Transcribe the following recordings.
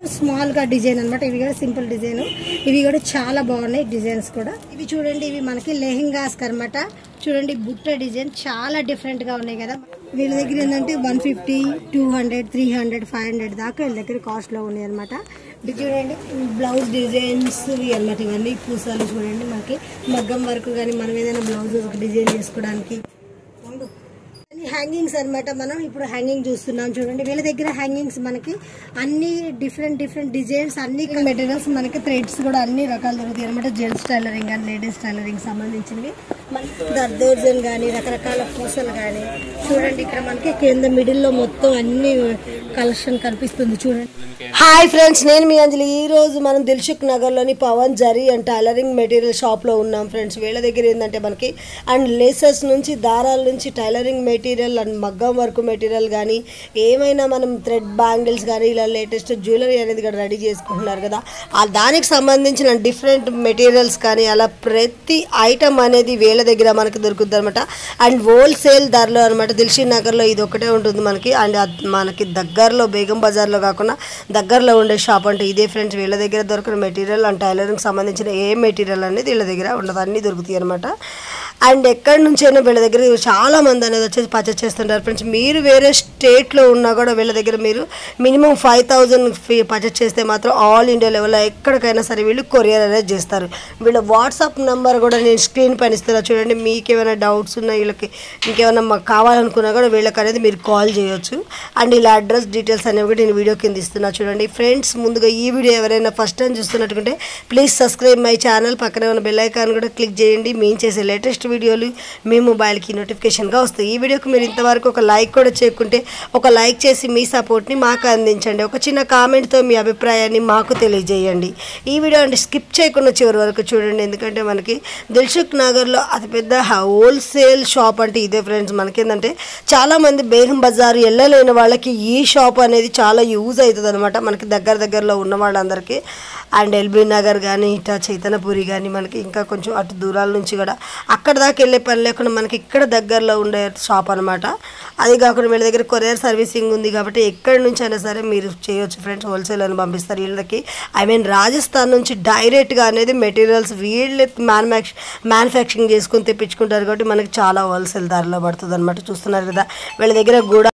Small గా design అన్నమాట ఇవి కూడా సింపుల్ డిజైన్ ఇవి కూడా చాలా బాగున్నాయి డిజైన్స్ కూడా ఇవి చూడండి ఇవి మనకి లెహెంగాస్ అన్నమాట చూడండి బుట్ట డిజైన్ చాలా డిఫరెంట్ గా ఉన్నాయి కదా వీళ్ళ దగ్గర ఏంటంటే one fifty two hundred three hundred five hundred దాకా వీళ్ళ దగ్గర కాస్ట్ లో ఉన్నాయి అనమాట ఇది చూడండి బ్లౌజ్ డిజైన్స్ ఇవి అన్నమాట ఇవన్నీ పూసలు చూడండి మనకి మగ్గం వర్క్ కానీ మనం ఏదైనా బ్లౌజ్ డిజైన్ చేసుకోవడానికి ఉండు. అన్ని హ్యాంగింగ్స్ అన్నమాట మనం ఇప్పుడు హ్యాంగింగ్ చూస్తున్నాం చూడండి వీళ్ళ దగ్గర హ్యాంగింగ్స్ మనకి అన్ని డిఫరెంట్ డిఫరెంట్ డిజైన్స్ అన్ని మెటీరియల్స్ మనకి థ్రెడ్స్ కూడా అన్ని రకాలు దొరుకుతాయి అనమాట జెంట్స్ టైలరింగ్ కానీ లేడీస్ టైలరింగ్ సంబంధించినవి మనకి దర్దోజన్ కానీ రకరకాల పూసలు కానీ చూడండి ఇక్కడ మనకి కింద మిడిల్ లో మొత్తం అన్ని కలెక్షన్ కనిపిస్తుంది చూడండి హాయ్ ఫ్రెండ్స్ నేను మీ అంజలి ఈ రోజు మనం దిల్సుఖ్ నగర్లోని Pavan Zari and tailoring material షాప్లో ఉన్నాం ఫ్రెండ్స్ వీళ్ళ దగ్గర ఏంటంటే మనకి అండ్ లేసెస్ నుంచి దారాల నుంచి టైలరింగ్ మెటీరియల్ అండ్ మగ్గం వర్క్ మెటీరియల్ కానీ ఏమైనా మనం థ్రెడ్ బ్యాంగిల్స్ కానీ ఇలా లేటెస్ట్ జ్యువెలరీ అనేది కూడా రెడీ చేసుకుంటున్నారు కదా ఆ దానికి సంబంధించిన డిఫరెంట్ మెటీరియల్స్ కానీ అలా ప్రతి ఐటమ్ అనేది వీళ్ళ దగ్గర మనకి దొరుకుతుంది అనమాట అండ్ హోల్సేల్ ధరలో అనమాట దిల్షీ నగర్లో ఇది ఒకటే ఉంటుంది మనకి అండ్ అద్- మనకి దగ్గరలో బేగం బజార్లో కాకుండా దగ్గరలో ఉండే షాప్ అంటే ఇదే ఫ్రెండ్స్ వీళ్ళ దగ్గర దొరికిన మెటీరియల్ అండ్ టైలరింగ్ సంబంధించిన ఏ మెటీరియల్ అనేది వీళ్ళ దగ్గర ఉండదు అన్నీ దొరుకుతాయి అనమాట అండ్ ఎక్కడి నుంచైనా వీళ్ళ దగ్గర చాలా మంది అనేది వచ్చేసి పర్చేస్ చేస్తుంటారు ఫ్రెండ్స్ మీరు వేరే స్టేట్లో ఉన్నా కూడా వీళ్ళ దగ్గర మీరు మినిమం ఫైవ్ థౌజండ్ ఫీ పర్చేస్ చేస్తే మాత్రం ఆల్ ఇండియా లెవెల్లో ఎక్కడికైనా సరే వీళ్ళు కొరియర్ అనేది చేస్తారు వీళ్ళ వాట్సాప్ నెంబర్ కూడా నేను స్క్రీన్ పైన ఇస్తున్నా చూడండి మీకు ఏమైనా డౌట్స్ ఉన్నా వీళ్ళకి ఇంకేమైనా మాకు కావాలనుకున్నా కూడా వీళ్ళకి అనేది మీరు కాల్ చేయొచ్చు అండ్ ఇలా అడ్రస్ డీటెయిల్స్ అనేవి కూడా నేను వీడియో కింద ఇస్తున్నా చూడండి ఫ్రెండ్స్ ముందుగా ఈ వీడియో ఎవరైనా ఫస్ట్ టైం చూస్తున్నట్టుకుంటే ప్లీజ్ సబ్స్క్రైబ్ మై ఛానల్ పక్కనే ఉన్న బెల్ ఐకాన్ కూడా క్లిక్ చేయండి మేము చేసే లేటెస్ట్ వీడియోలు మీ మొబైల్కి నోటిఫికేషన్గా వస్తాయి ఈ వీడియోకి మీరు ఇంతవరకు ఒక లైక్ కూడా చేయకుంటే ఒక లైక్ చేసి మీ సపోర్ట్ని మాకు అందించండి ఒక చిన్న కామెంట్తో మీ అభిప్రాయాన్ని మాకు తెలియజేయండి ఈ వీడియో అంటే స్కిప్ చేయకుండా చివరి వరకు చూడండి ఎందుకంటే మనకి దిల్సుఖ్ నగర్లో అతిపెద్ద హోల్సేల్ షాప్ అంటే ఇదే ఫ్రెండ్స్ మనకేంటంటే చాలామంది బేగం బజార్ వెళ్ళలేని వాళ్ళకి ఈ షాప్ అనేది చాలా యూజ్ అవుతుంది అనమాట మనకి దగ్గర దగ్గరలో ఉన్న వాళ్ళందరికీ అండ్ ఎల్బీ నగర్ కానీ ఇటా చైతన్యపురి కానీ మనకి ఇంకా కొంచెం అటు దూరాల నుంచి కూడా అక్కడ దాకా వెళ్ళే పని లేకుండా మనకి ఇక్కడ దగ్గరలో ఉండే షాప్ అనమాట అది కాకుండా వీళ్ళ దగ్గర కొరియర్ సర్వీసింగ్ ఉంది కాబట్టి ఎక్కడి నుంచి అయినా సరే మీరు చేయొచ్చు ఫ్రెండ్స్ హోల్సేల్ అని పంపిస్తారు వీళ్ళకి ఐ మీన్ రాజస్థాన్ నుంచి డైరెక్ట్గా అనేది మెటీరియల్స్ వీళ్ళే మ్యానుఫ్యాక్చ మ్యానుఫ్యాక్చరింగ్ చేసుకొని తెప్పించుకుంటారు కాబట్టి మనకి చాలా హోల్సేల్ ధరలో పడుతుంది అనమాట చూస్తున్నారు కదా వీళ్ళ దగ్గర కూడా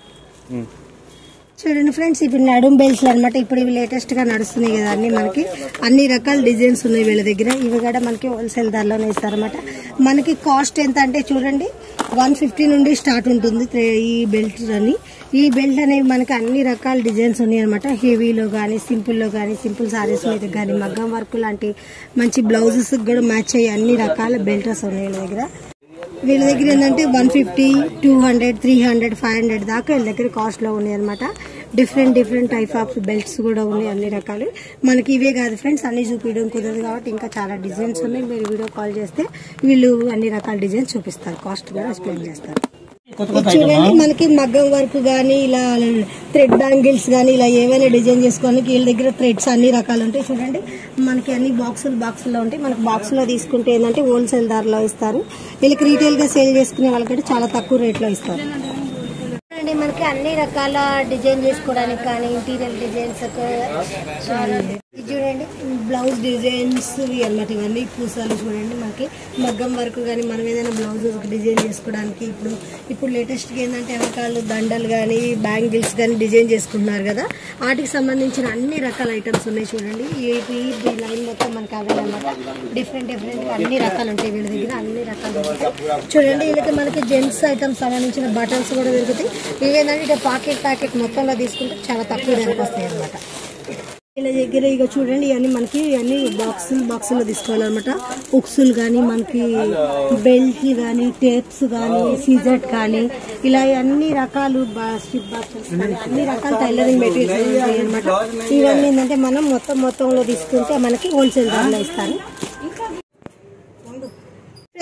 చూడండి ఫ్రెండ్స్ ఇప్పుడు నడుం బెల్ట్స్ అనమాట ఇప్పుడు ఇవి లేటెస్ట్ గా నడుస్తున్నాయి కదా అన్ని మనకి అన్ని రకాల డిజైన్స్ ఉన్నాయి వీళ్ళ దగ్గర ఇవి కూడా మనకి హోల్సేల్ ధరలోనే ఇస్తారన్నమాట మనకి కాస్ట్ ఎంత అంటే చూడండి వన్ ఫిఫ్టీ నుండి స్టార్ట్ ఉంటుంది త్రే- ఈ బెల్ట్ అని ఈ బెల్ట్ అనేవి మనకి అన్ని రకాల డిజైన్స్ ఉన్నాయి అనమాట హెవీలో కానీ సింపుల్లో కానీ సింపుల్ సారీస్ మీద కానీ మగ్గం వర్క్ లాంటి మంచి బ్లౌజెస్ కూడా మ్యాచ్ అయ్యే అన్ని రకాల బెల్టర్స్ ఉన్నాయి వీళ్ళ దగ్గర వీళ్ళ దగ్గర ఏంటంటే one fifty two hundred three hundred five hundred దాకా వీళ్ళ దగ్గర కాస్ట్ లో ఉన్నాయి అనమాట different different type of belts కూడా ఉన్నాయి అన్ని రకాలు మనకి ఇవే కాదు ఫ్రెండ్స్ అన్ని చూపించడం కుదరదు కాబట్టి ఇంకా చాలా డిజైన్స్ ఉన్నాయి మీరు వీడియో కాల్ చేస్తే వీళ్ళు అన్ని రకాల డిజైన్స్ చూపిస్తారు కాస్ట్ కూడా ఎక్స్ప్లెయిన్ చేస్తారు ఇది చూడండి మనకి మగ్గం వర్క్ కానీ ఇలా థ్రెడ్ బ్యాంగిల్స్ కానీ ఇలా ఏవైనా డిజైన్ చేసుకోవడానికి వీళ్ళ దగ్గర థ్రెడ్స్ అన్ని రకాలు ఉంటాయి చూడండి మనకి అన్ని బాక్సులు బాక్సుల్లో ఉంటాయి మనకి బాక్సులో తీసుకుంటే ఏంటంటే హోల్సేల్ ధరలో ఇస్తారు వీళ్ళకి రీటైల్ గా సేల్ చేసుకునే వాళ్ళకంటే చాలా తక్కువ రేట్లో ఇస్తారు చూడండి మనకి అన్ని రకాల డిజైన్ చేసుకోవడానికి కానీ ఇంటీరియర్ డిజైన్స్ చూడండి ఇది చూడండి బ్లౌజ్ డిజైన్స్ ఇవి అన్నమాట ఇవన్నీ పూసాలు చూడండి మనకి మగ్గం వర్క్ కానీ మనం ఏదైనా బ్లౌజ్ డిజైన్ చేసుకోవడానికి ఇప్పుడు ఇప్పుడు లేటెస్ట్గా ఏంటంటే వెనకాలు దండలు కానీ బ్యాంగిల్స్ కానీ డిజైన్ చేసుకుంటున్నారు కదా వాటికి సంబంధించిన అన్ని రకాల ఐటమ్స్ ఉన్నాయి చూడండి ఈ ఈ- ఈ లైన్ మొత్తం మనకి అవే అనమాట డిఫరెంట్ డిఫరెంట్ అన్ని రకాలు ఉంటాయి వీళ్ళ దగ్గర అన్ని రకాలు ఉంటాయి చూడండి వీళ్ళకి మనకి జెంట్స్ ఐటమ్స్ సంబంధించిన బటన్స్ కూడా దొరుకుతాయి ఇవేంటంటే ఇక పాకెట్ ప్యాకెట్ మొత్తంలో తీసుకుంటే చాలా తక్కువ ధరకు వస్తాయి అనమాట వీళ్ళ దగ్గర ఇక చూడండి ఇవన్నీ మనకి అన్ని బాక్సులు బాక్సుల్లో తీసుకోవాలన్నమాట ఉక్సులు కానీ మనకి బెల్ట్లు కానీ టేప్స్ కానీ సీజర్ కానీ ఇలా అన్ని రకాలు స్టిప్ బాక్సెస్ కానీ అన్ని రకాల టైలరింగ్ మెటీరియల్స్ ఉంటాయి అనమాట ఇవన్నీ ఏంటంటే మనం మొత్తం మొత్తంలో తీసుకుంటే మనకి హోల్సేల్ ధరలో ఇస్తారు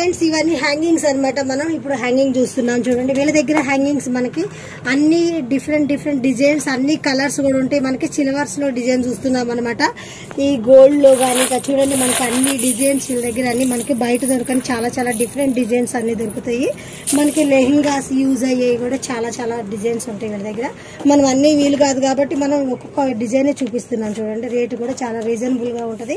ఫ్రెండ్స్ ఇవన్నీ హ్యాంగింగ్స్ అన్నమాట మనం ఇప్పుడు హ్యాంగింగ్ చూస్తున్నాం చూడండి వీళ్ళ దగ్గర హ్యాంగింగ్స్ మనకి అన్ని డిఫరెంట్ డిఫరెంట్ డిజైన్స్ అన్ని కలర్స్ కూడా ఉంటాయి మనకి సిల్వర్స్ లో డిజైన్ చూస్తున్నాం అనమాట ఈ గోల్డ్ లో కానీ ఇంకా చూడండి మనకి అన్ని డిజైన్స్ వీళ్ళ దగ్గర అన్ని మనకి బయట దొరకని చాలా చాలా డిఫరెంట్ డిజైన్స్ అన్ని దొరుకుతాయి మనకి లెహంగాస్ యూజ్ అయ్యేవి కూడా చాలా చాలా డిజైన్స్ ఉంటాయి వీళ్ళ దగ్గర మనం అన్ని వీలు కాదు కాబట్టి మనం ఒక్కొక్క డిజైన్ చూపిస్తున్నాం చూడండి రేటు కూడా చాలా రీజనబుల్ గా ఉంటది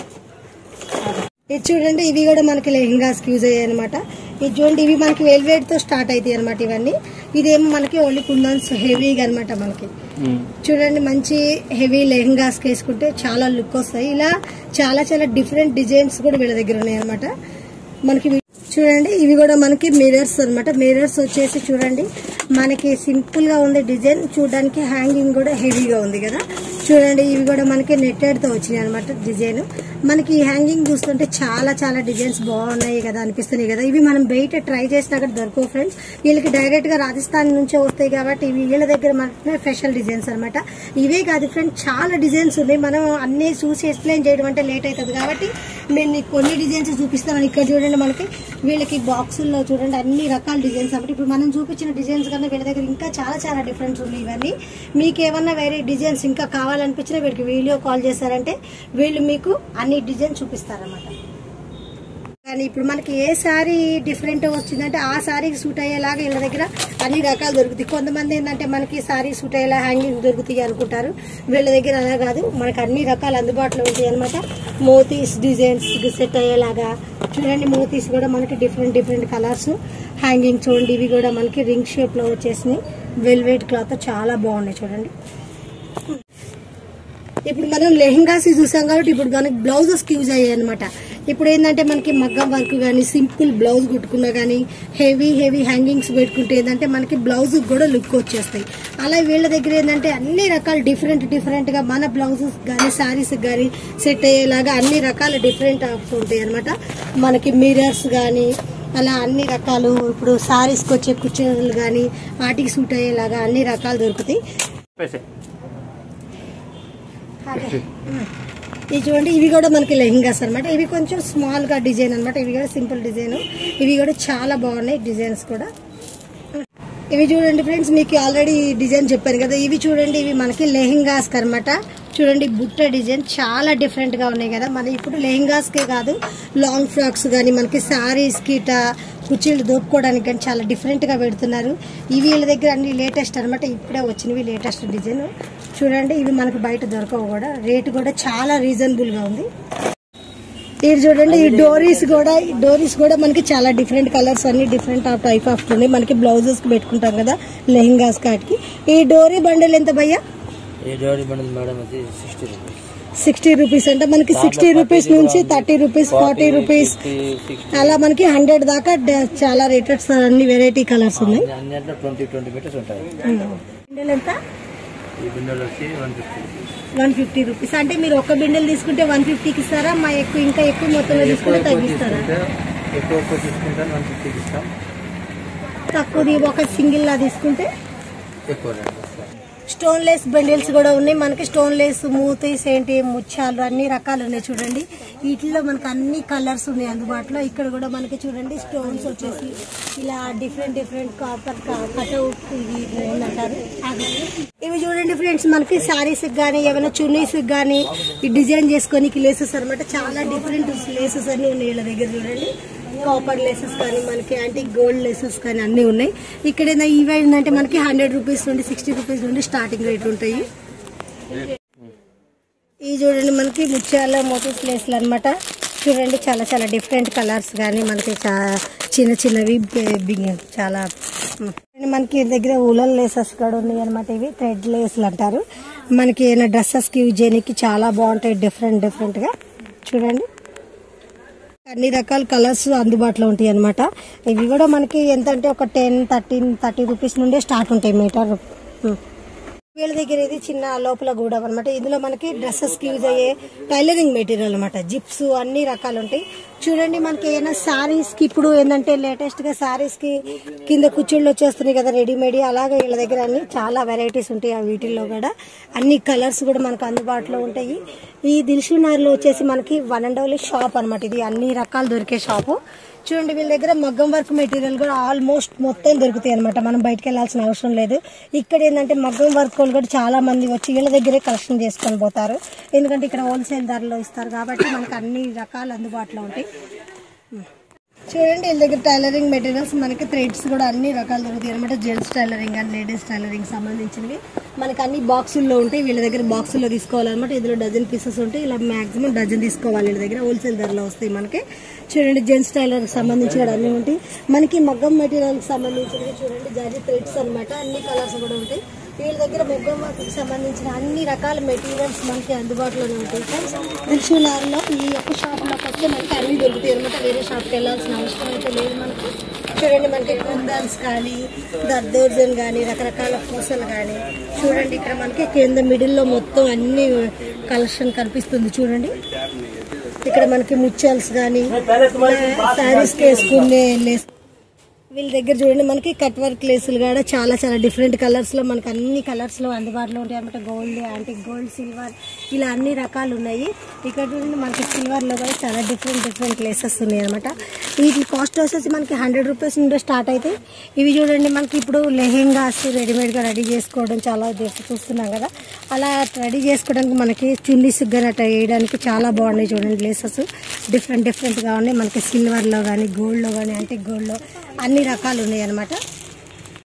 ఇది చూడండి ఇవి కూడా మనకి లెహంగాస్ యూజ్ అయ్యాయి అనమాట ఇది చూడండి ఇవి మనకి వెల్వేట్ తో స్టార్ట్ అవుతాయి అనమాట ఇవన్నీ ఇదేమో మనకి ఓన్లీ కుందన్స్ హెవీగా అనమాట మనకి చూడండి మంచి హెవీ లెహంగాస్ వేసుకుంటే చాలా లుక్ వస్తాయి ఇలా చాలా చాలా డిఫరెంట్ డిజైన్స్ కూడా వీళ్ళ దగ్గర ఉన్నాయి అనమాట మనకి ఇవి- చూడండి ఇవి కూడా మనకి మిరర్స్ అన్నమాట మిరర్స్ వచ్చేసి చూడండి మనకి సింపుల్ గా ఉంది డిజైన్ చూడడానికి హ్యాంగింగ్ కూడా హెవీగా ఉంది కదా చూడండి ఇవి కూడా మనకి నెట్టెడ్ తో వచ్చినాయి అనమాట డిజైన్ మనకి ఈ హ్యాంగింగ్ చూస్తుంటే చాలా చాలా డిజైన్స్ బాగున్నాయి కదా అనిపిస్తున్నాయి కదా ఇవి మనం బయట ట్రై చేసినా కూడా దొరకవు ఫ్రెండ్స్ వీళ్ళకి డైరెక్ట్ గా రాజస్థాన్ నుంచే వస్తాయి కాబట్టి ఇవి వీళ్ళ దగ్గర మనకి స్పెషల్ డిజైన్స్ అన్నమాట ఇవే కాదు ఫ్రెండ్స్ చాలా డిజైన్స్ ఉన్నాయి మనం అన్ని చూసి ఎక్స్ప్లెయిన్ చేయడం అంటే లేట్ అవుతుంది కాబట్టి మేము మీకు కొన్ని డిజైన్స్ చూపిస్తామని ఇక్కడ చూడండి మనకి వీళ్ళకి బాక్సుల్లో చూడండి అన్ని రకాల డిజైన్స్ కాబట్టి ఇప్పుడు మనం చూపించిన డిజైన్స్ కన్నా వీళ్ళ దగ్గర ఇంకా చాలా చాలా డిఫరెన్స్ ఉన్నాయి ఇవన్నీ మీకు ఏమన్నా వేరే డిజైన్స్ ఇంకా కావాలనిపించినా వీళ్ళకి వీడియో కాల్ చేశారంటే వీళ్ళు మీకు అన్ని డిజైన్ చూపిస్తారన్నమాట కానీ ఇప్పుడు మనకి ఏ సారీ డిఫరెంట్ వచ్చిందంటే ఆ సారీకి సూట్ అయ్యేలాగా వీళ్ళ దగ్గర అన్ని రకాలు దొరుకుతాయి కొంతమంది ఏంటంటే మనకి సారీ సూట్ అయ్యేలా హ్యాంగింగ్ దొరుకుతాయి అనుకుంటారు వీళ్ళ దగ్గర అలా కాదు మనకి అన్ని రకాలు అందుబాటులో ఉంటాయి అనమాట మోతీస్ డిజైన్స్ సెట్ అయ్యేలాగా చూడండి మోతీస్ కూడా మనకి డిఫరెంట్ డిఫరెంట్ కలర్స్ హ్యాంగింగ్ చూడండి ఇవి కూడా మనకి రింగ్ షేప్ లో వచ్చేసినాయి వెల్వెట్ క్లాత్ చాలా బాగున్నాయి చూడండి ఇప్పుడు మనం లెహంగాస్ చూసాం కాబట్టి ఇప్పుడు మనకి బ్లౌజెస్ యూజ్ అయ్యాయి అనమాట ఇప్పుడు ఏంటంటే మనకి మగ్గం వర్క్ కానీ సింపుల్ బ్లౌజ్ కుట్టుకున్నా కానీ హెవీ హెవీ హ్యాంగింగ్స్ పెట్టుకుంటే ఏంటంటే మనకి బ్లౌజ్ కూడా లుక్ వచ్చేస్తాయి అలా వీళ్ళ దగ్గర ఏంటంటే అన్ని రకాల డిఫరెంట్ డిఫరెంట్ గా మన బ్లౌజెస్ కానీ శారీస్ కానీ సెట్ అయ్యేలాగా అన్ని రకాల డిఫరెంట్ ఉంటాయి అనమాట మనకి మిరర్స్ కానీ అలా అన్ని రకాలు ఇప్పుడు శారీస్కి వచ్చే కుర్చీలు కానీ వాటికి సూట్ అయ్యేలాగా అన్ని రకాలు దొరుకుతాయి पैसे అదే. ఇది చూడండి ఇవి కూడా మనకి లెహంగాస్ అన్నమాట ఇవి కొంచెం స్మాల్ గా డిజైన్ అన్నమాట ఇవి కూడా సింపుల్ డిజైన్ ఇవి కూడా చాలా బాగున్నాయి డిజైన్స్ కూడా ఇవి చూడండి ఫ్రెండ్స్ మీకు ఆల్రెడీ డిజైన్ చెప్పాను కదా ఇవి చూడండి ఇవి మనకి లెహంగాస్ అన్నమాట చూడండి బుట్ట డిజైన్ చాలా డిఫరెంట్ గా ఉన్నాయి కదా మన ఇప్పుడు లెహంగాస్ కే కాదు లాంగ్ ఫ్రాక్స్ కానీ మనకి సారీస్ కి ఇట్లా కుర్చీలు దోపుకోవడానికి కానీ చాలా డిఫరెంట్ గా పెడుతున్నారు ఇవి వీళ్ళ దగ్గర అన్ని లేటెస్ట్ అన్నమాట ఇప్పుడే వచ్చినవి లేటెస్ట్ డిజైన్ చూడండి ఇవి మనకి బయట దొరకవు కూడా రేటు కూడా చాలా రీజనబుల్ గా ఉంది ఇది చూడండి ఈ డోరీస్ కూడా ఈ డోరీస్ కూడా మనకి చాలా డిఫరెంట్ కలర్స్ అన్ని డిఫరెంట్ ఆఫ్ టైప్ ఆఫ్ ఉన్నాయి మనకి బ్లౌజెస్ కి పెట్టుకుంటాం కదా లెహంగాస్ కాటికి ఈ డోరీ బండిల్ ఎంత భయ్యా ये जोड़ी बंडल मैडम అది సిక్స్టీ రూపీస్ సిక్స్టీ రూపీస్ అంటే మనకి సిక్స్టీ రూపీస్ నుంచి thirty rupees forty rupees sixty అలా మనకి హండ్రెడ్ దాకా డ- చాలా రేటెడ్స్ అన్ని వెరైటీ కలర్స్ ఉన్నాయి అన్నింటిలో ట్వంటీ ట్వంటీ మీటర్స్ ఉంటాయి బిండెల్ ఎంత ఈ బిండెలు వచ్చి one fifty rupees one fifty rupees అంటే మీరు ఒక బిండెల్ తీసుకుంటే వన్ ఫిఫ్టీకి ఇస్తారా మా ఎక్కువ ఇంకా ఎక్కువ మొత్తంలో ఎక్కువ తీసుకుంటే ఎక్కువ తగ్గిస్తారా తీసుకుంటే ఎక్కువ ఎక్కువ తీసుకుంటే వన్ ఫిఫ్టీకి ఇస్తాం తక్కువది ఒక సింగిల్ లా తీసుకుంటే ఎక్కువ రేట్ ఇస్తాం స్టోన్ లేస్ బండిల్స్ కూడా ఉన్నాయి మనకి స్టోన్ లేస్ మూతీస్ ఏంటి ముత్యాలు అన్ని రకాలు ఉన్నాయి చూడండి వీటిలో మనకి అన్ని కలర్స్ ఉన్నాయి అందుబాటులో ఇక్కడ కూడా మనకి చూడండి స్టోన్స్ వచ్చేసి ఇలా డిఫరెంట్ డిఫరెంట్ కాపర్ కట్అవుట్ ఇవి ఏంటంటారు అవి. ఇవి చూడండి ఫ్రెండ్స్ మనకి సారీస్ కానీ ఏమైనా చున్నీస్ కానీ ఈ డిజైన్ చేసుకొని లేసెస్ అనమాట చాలా డిఫరెంట్ లేసెస్ అన్ని ఉన్నాయి వీళ్ళ దగ్గర చూడండి కాపర్ లేసెస్ కానీ మనకి యాంటీ గోల్డ్ లేసెస్ కానీ అన్నీ ఉన్నాయి ఇక్కడ ఏదైనా ఇవి ఏంటంటే మనకి హండ్రెడ్ రూపీస్ నుండి సిక్స్టీ రూపీస్ నుండి స్టార్టింగ్ రేట్ ఉంటాయి ఇవి చూడండి మనకి ముత్యాల మోటీస్ లేస్లు అనమాట చూడండి చాలా చాలా డిఫరెంట్ కలర్స్ కానీ మనకి చా- చిన్న చిన్నవి బి- బిగ్ చాలా చూడండి మనకి ఈ దగ్గర ఉలన్ లేసెస్ కూడా ఉన్నాయి అనమాట ఇవి థ్రెడ్ లేస్లు అంటారు మనకి ఏమైనా డ్రెస్సెస్కి యూజ్ చేయడానికి చాలా బాగుంటాయి డిఫరెంట్ డిఫరెంట్గా చూడండి అన్ని రకాల కలర్స్ అందుబాటులో ఉంటాయి అనమాట ఇవి కూడా మనకి ఎంత అంటే ఒక టెన్ థర్టీన్ థర్టీ రూపీస్ నుండే స్టార్ట్ ఉంటాయి మీటర్ వీళ్ళ దగ్గర ఇది చిన్న లోపల కూడా అనమాట ఇందులో మనకి డ్రెస్సెస్ కి యూజ్ అయ్యే టైలరింగ్ మెటీరియల్ అనమాట జిప్స్ అన్ని రకాలు ఉంటాయి చూడండి మనకి ఏమైనా సారీస్ కి ఇప్పుడు ఏంటంటే లేటెస్ట్ గా సారీస్ కి కింద కుర్చీళ్ళు వచ్చేస్తున్నాయి కదా రెడీమేడ్ అలాగే వీళ్ళ దగ్గర అన్ని చాలా వెరైటీస్ ఉంటాయి ఆ వీటిల్లో కూడా అన్ని కలర్స్ కూడా మనకు అందుబాటులో ఉంటాయి ఈ దిల్షునార్లో వచ్చేసి మనకి వన్ అండ్ ఓన్లీ షాప్ అనమాట ఇది అన్ని రకాలు దొరికే షాపు చూడండి వీళ్ళ దగ్గర మగ్గం వర్క్ మెటీరియల్ కూడా ఆల్మోస్ట్ మొత్తం దొరుకుతాయి అనమాట మనం బయటకు వెళ్ళాల్సిన అవసరం లేదు ఇక్కడ ఏంటంటే మగ్గం వర్క్ వాళ్ళు కూడా చాలా మంది వచ్చి వీళ్ళ దగ్గరే కలెక్షన్ చేసుకొని పోతారు ఎందుకంటే ఇక్కడ హోల్సేల్ ధరలో ఇస్తారు కాబట్టి మనకు అన్ని రకాలు అందుబాటులో ఉంటాయి చూడండి వీళ్ళ దగ్గర టైలరింగ్ మెటీరియల్స్ మనకి థ్రెడ్స్ కూడా అన్ని రకాలు దొరుకుతాయి అనమాట gents tailoring and ladies tailoring సంబంధించినవి మనకి అన్ని బాక్సుల్లో ఉంటాయి వీళ్ళ దగ్గర బాక్సుల్లో తీసుకోవాలన్నమాట ఇందులో డజన్ పీసెస్ ఉంటాయి ఇలా మాక్సిమం డజన్ తీసుకోవాలి వీళ్ళ దగ్గర హోల్సేల్ ధరలో వస్తాయి మనకి చూడండి జెంట్స్ టైలర్ సంబంధించి కూడా అన్నీ ఉంటాయి మనకి మగ్గం మెటీరియల్కి సంబంధించినవి చూడండి జరీ థ్రెడ్స్ అన్నమాట అన్ని కలర్స్ కూడా ఉంటాయి వీళ్ళ దగ్గర మొగ్గం వర్క్కి సంబంధించిన అన్ని రకాల మెటీరియల్స్ మనకి అందుబాటులోనే ఉంటాయి ఫ్రెండ్స్ దిల్షులార్లో ఈ యొక్క షాప్లోకి వస్తే మనకి అన్ని దొరుకుతాయి అనమాట వేరే షాప్కి వెళ్ళాల్సిన అవసరం అయితే లేదు మనకి చూడండి మనకి కుందన్స్ కానీ దద్దోర్జన్ కానీ రకరకాల పూసలు కానీ చూడండి ఇక్కడ మనకి కింద మిడిల్లో మొత్తం అన్ని కలెక్షన్ కనిపిస్తుంది చూడండి ఇక్కడ మనకి ముత్యాల్స్ కానీ శారీస్ వేసుకునే లేస్ వీళ్ళ దగ్గర చూడండి మనకి కట్ వర్క్ లేసులు కూడా చాలా చాలా డిఫరెంట్ కలర్స్ లో మనకి అన్ని కలర్స్ లో అందుబాటులో ఉంటాయి అనమాట గోల్డ్ యాంటిక్ గోల్డ్ సిల్వర్ ఇలా అన్ని రకాలు ఉన్నాయి ఇక్కడ చూడండి మనకి సిల్వర్ లో కూడా చాలా డిఫరెంట్ డిఫరెంట్ లేసెస్ ఉన్నాయి అనమాట వీటి కాస్ట్ వచ్చేసి మనకి హండ్రెడ్ రూపీస్ నుండి స్టార్ట్ అయితే ఇవి చూడండి మనకి ఇప్పుడు లెహెంగాస్ రెడీమేడ్ గా రెడీ చేసుకోవడం చాలా దేశ- చూస్తున్నాం కదా అలా రెడీ చేసుకోవడానికి మనకి చున్నీస్ కానీ అట్లా వేయడానికి చాలా బాగున్నాయి చూడండి లేసెస్ డిఫరెంట్ డిఫరెంట్ గా ఉన్నాయి మనకి సిల్వర్ లో కానీ గోల్డ్ లో కానీ అంటే గోల్డ్ లో అన్ని రకాలు ఉన్నాయి అనమాట